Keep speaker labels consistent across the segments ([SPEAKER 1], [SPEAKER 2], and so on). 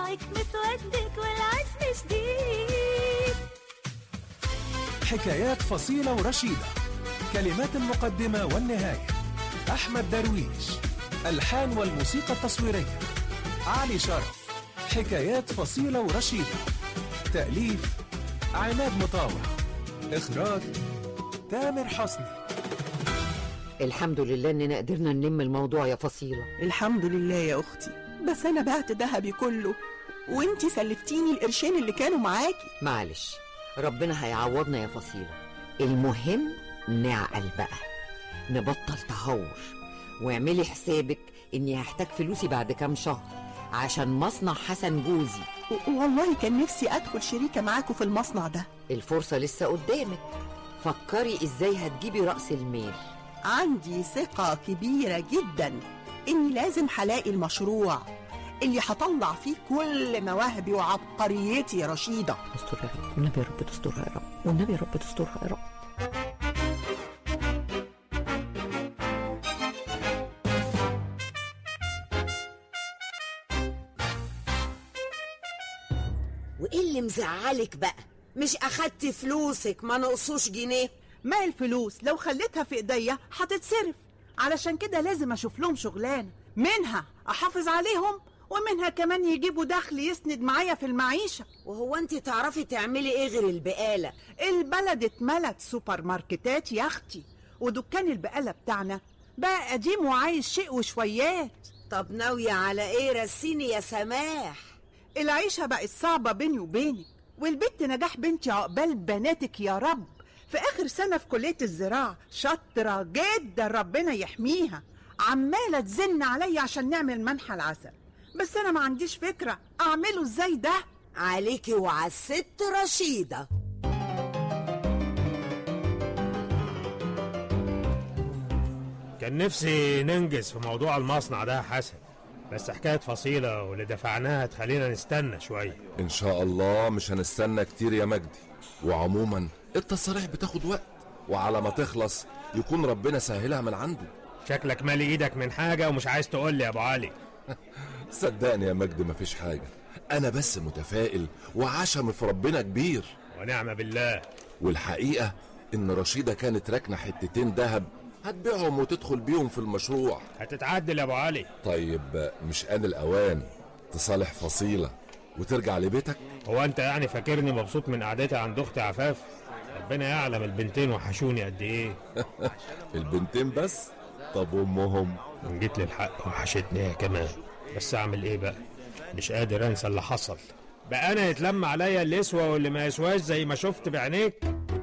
[SPEAKER 1] طبعك متودك والعزم شديد
[SPEAKER 2] حكايات فصيلة ورشيدة كلمات المقدمة والنهاية أحمد درويش ألحان والموسيقى التصويرية علي شرف حكايات فصيلة ورشيدة تأليف عماد مطاوع إخراج تامر حسني
[SPEAKER 3] الحمد لله اننا قدرنا نلم الموضوع يا فصيلة
[SPEAKER 4] الحمد لله يا أختي بس أنا بعت ذهبي كله وانتي سلفتيني القرشين اللي كانوا معاكي
[SPEAKER 3] معلش ربنا هيعوضنا يا فصيلة المهم نعقل بقى نبطل تهور واعملي حسابك اني هحتاج فلوسي بعد كام شهر عشان مصنع حسن جوزي
[SPEAKER 4] و- والله كان نفسي أدخل شريكة معاكوا في المصنع ده
[SPEAKER 3] الفرصة لسه قدامك فكري ازاي هتجيبي رأس المال
[SPEAKER 4] عندي ثقة كبيرة جدا إني لازم هلاقي المشروع اللي هطلع فيه كل مواهبي وعبقريتي يا رشيدة
[SPEAKER 3] استر يا رب والنبي يا رب تسترها يا رب والنبي يا رب تسترها يا رب
[SPEAKER 5] وايه اللي مزعلك بقى مش اخدتي فلوسك ما نقصوش جنيه
[SPEAKER 6] ما الفلوس لو خليتها في ايديا هتتصرف علشان كده لازم اشوف لهم شغلانه منها احافظ عليهم ومنها كمان يجيبوا دخل يسند معايا في المعيشه
[SPEAKER 5] وهو انت تعرفي تعملي ايه غير البقاله
[SPEAKER 6] البلد اتملت سوبر ماركتات يا اختي ودكان البقاله بتاعنا بقى قديم وعايز شيء وشويات
[SPEAKER 5] طب ناويه على ايه رسيني يا سماح
[SPEAKER 6] العيشه بقت صعبه بيني وبينك والبنت نجاح بنتي عقبال بناتك يا رب في اخر سنه في كليه الزراعه شاطره جدا ربنا يحميها عماله تزن عليا عشان نعمل منحى العسل بس انا ما عنديش فكره اعمله ازاي ده
[SPEAKER 5] عليكي وعلى الست رشيده
[SPEAKER 7] كان نفسي ننجز في موضوع المصنع ده يا حسن بس حكاية فصيلة واللي دفعناها تخلينا نستنى شوية
[SPEAKER 8] ان شاء الله مش هنستنى كتير يا مجدي وعموما التصاريح بتاخد وقت وعلى ما تخلص يكون ربنا سهلها من عنده
[SPEAKER 7] شكلك مالي ايدك من حاجة ومش عايز تقول لي يا ابو علي
[SPEAKER 8] صدقني يا مجدي مفيش حاجة انا بس متفائل وعشم في ربنا كبير
[SPEAKER 7] ونعم بالله
[SPEAKER 8] والحقيقة ان رشيدة كانت راكنة حتتين دهب هتبيعهم وتدخل بيهم في المشروع
[SPEAKER 7] هتتعدل يا ابو علي
[SPEAKER 8] طيب مش آن الأوان تصالح فصيلة وترجع لبيتك
[SPEAKER 7] هو انت يعني فاكرني مبسوط من قعدتي عند اختي عفاف ربنا يعلم البنتين وحشوني قد ايه
[SPEAKER 8] البنتين بس طب أمهم
[SPEAKER 7] من جيت للحق وحشتني هي كمان بس اعمل ايه بقى مش قادر انسى اللي حصل بقى انا يتلم عليا اللي يسوى واللي ما يسواش زي ما شفت بعينيك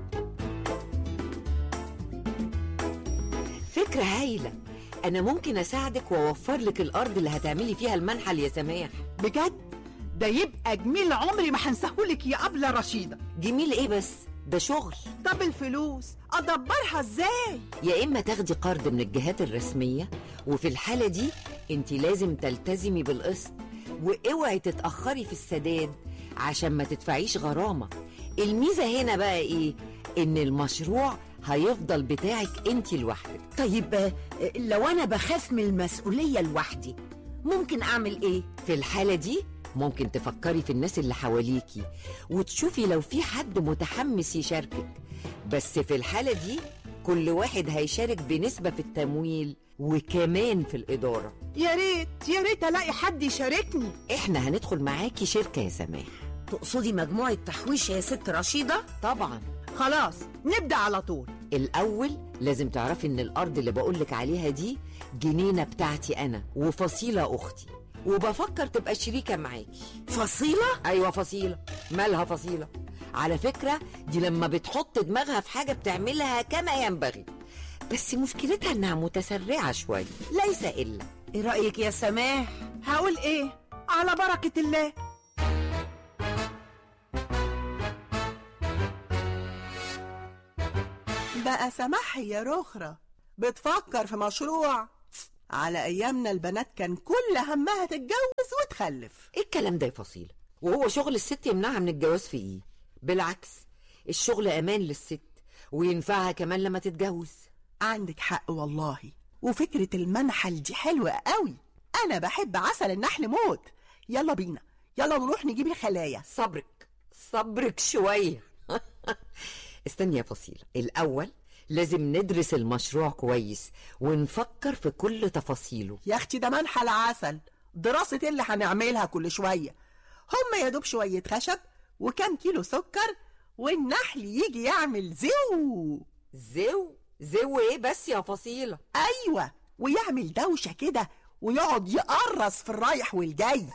[SPEAKER 3] فكرة هايلة أنا ممكن أساعدك وأوفر لك الأرض اللي هتعملي فيها المنحل يا سماح
[SPEAKER 6] بجد ده يبقى جميل عمري ما هنساهولك يا أبلة رشيدة
[SPEAKER 3] جميل إيه بس ده شغل
[SPEAKER 6] طب الفلوس أدبرها ازاي
[SPEAKER 3] يا إما تاخدي قرض من الجهات الرسمية وفي الحالة دي أنت لازم تلتزمي بالقسط واوعي تتأخري في السداد عشان ما تدفعيش غرامة الميزة هنا بقى إيه إن المشروع هيفضل بتاعك أنت لوحدك
[SPEAKER 5] طيب آه، لو انا بخاف من المسؤوليه لوحدي ممكن اعمل ايه
[SPEAKER 3] في الحالة دي ممكن تفكري في الناس اللي حواليكي وتشوفي لو في حد متحمس يشاركك بس في الحالة دي كل واحد هيشارك بنسبة في التمويل وكمان في الإدارة
[SPEAKER 6] يا ريت يا ريت ألاقي حد يشاركني
[SPEAKER 3] احنا هندخل معاكي شركة يا سماح
[SPEAKER 5] تقصدي مجموعه تحويش يا ست رشيده
[SPEAKER 3] طبعا
[SPEAKER 6] خلاص نبدأ على طول
[SPEAKER 3] الأول لازم تعرفي إن الأرض اللي بقولك عليها دي جنينة بتاعتي أنا وفصيلة أختي وبفكر تبقى شريكة معاكي
[SPEAKER 5] فصيله
[SPEAKER 3] أيوة فصيلة مالها فصيلة على فكرة دي لما بتحط دماغها في حاجة بتعملها كما ينبغي بس مشكلتها إنها متسرعة شوية ليس إلا
[SPEAKER 5] ايه رايك يا سماح
[SPEAKER 6] هقول ايه على بركة الله
[SPEAKER 4] بقى سماح يا رخرة بتفكر في مشروع على أيامنا البنات كان كل همها تتجوز وتخلف
[SPEAKER 3] إيه الكلام ده يا فصيلة وهو شغل الست يمنعها من الجواز في إيه بالعكس الشغل أمان للست وينفعها كمان لما تتجوز
[SPEAKER 4] عندك حق والله وفكرة المنحل دي حلوة قوي أنا بحب عسل النحل موت يلا بينا يلا نروح نجيب الخلايا
[SPEAKER 3] صبرك صبرك شوية استني يا فصيلة الأول لازم ندرس المشروع كويس ونفكر في كل تفاصيله
[SPEAKER 4] يا اختي ده منحى العسل دراسة إيه اللي هنعملها كل شوية هم يا دوب شوية خشب وكام كيلو سكر والنحل يجي يعمل زو
[SPEAKER 3] زو زو ايه بس يا فصيلة
[SPEAKER 4] أيوة ويعمل دوشة كده ويقعد يقرص في الرايح والجاي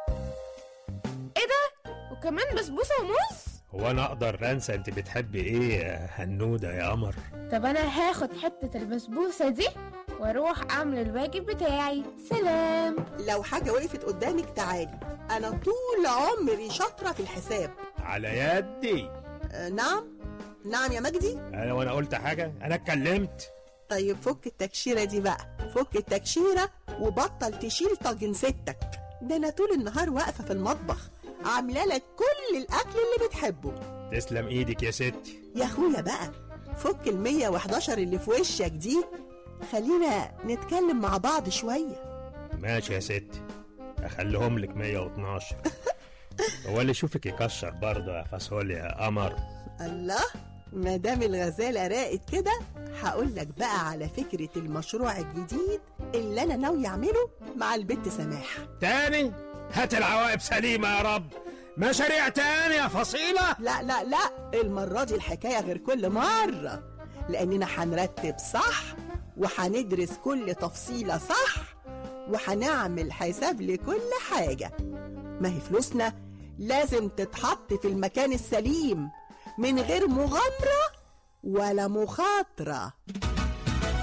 [SPEAKER 1] وكمان بسبوسة وموز
[SPEAKER 7] هو انا اقدر انسى انت بتحبي ايه يا هنوده يا قمر
[SPEAKER 1] طب انا هاخد حتة البسبوسة دي واروح اعمل الواجب بتاعي سلام
[SPEAKER 4] لو حاجة وقفت قدامك تعالي أنا طول عمري شاطرة في الحساب
[SPEAKER 7] على يدي
[SPEAKER 4] أه نعم نعم يا مجدي
[SPEAKER 7] انا وانا قلت حاجه انا اتكلمت
[SPEAKER 4] طيب فك التكشيرة دي بقى فك التكشيرة وبطل تشيل طاجن ستك ده أنا طول النهار واقفة في المطبخ عاملة لك كل الأكل اللي بتحبه
[SPEAKER 7] تسلم ايدك يا ستي
[SPEAKER 4] يا أخويا بقى فك ال 111 اللي في وشك دي خلينا نتكلم مع بعض شوية
[SPEAKER 7] ماشي يا ستي اخليهم لك 112 هو اللي يشوفك يكشر برضه يا فاصوليا يا قمر
[SPEAKER 4] الله ما دام الغزالة راقت كده هقول لك بقى على فكرة المشروع الجديد اللي أنا ناوي أعمله مع البت سماح
[SPEAKER 7] تاني هات العواقب سليمه يا رب مشاريع تاني يا فصيله
[SPEAKER 4] لا لا لا المرة دي الحكاية غير كل مرة لأننا هنرتب صح وهندرس كل تفصيلة صح وهنعمل حساب لكل حاجة ما هي فلوسنا لازم تتحط في المكان السليم من غير مغامرة ولا مخاطرة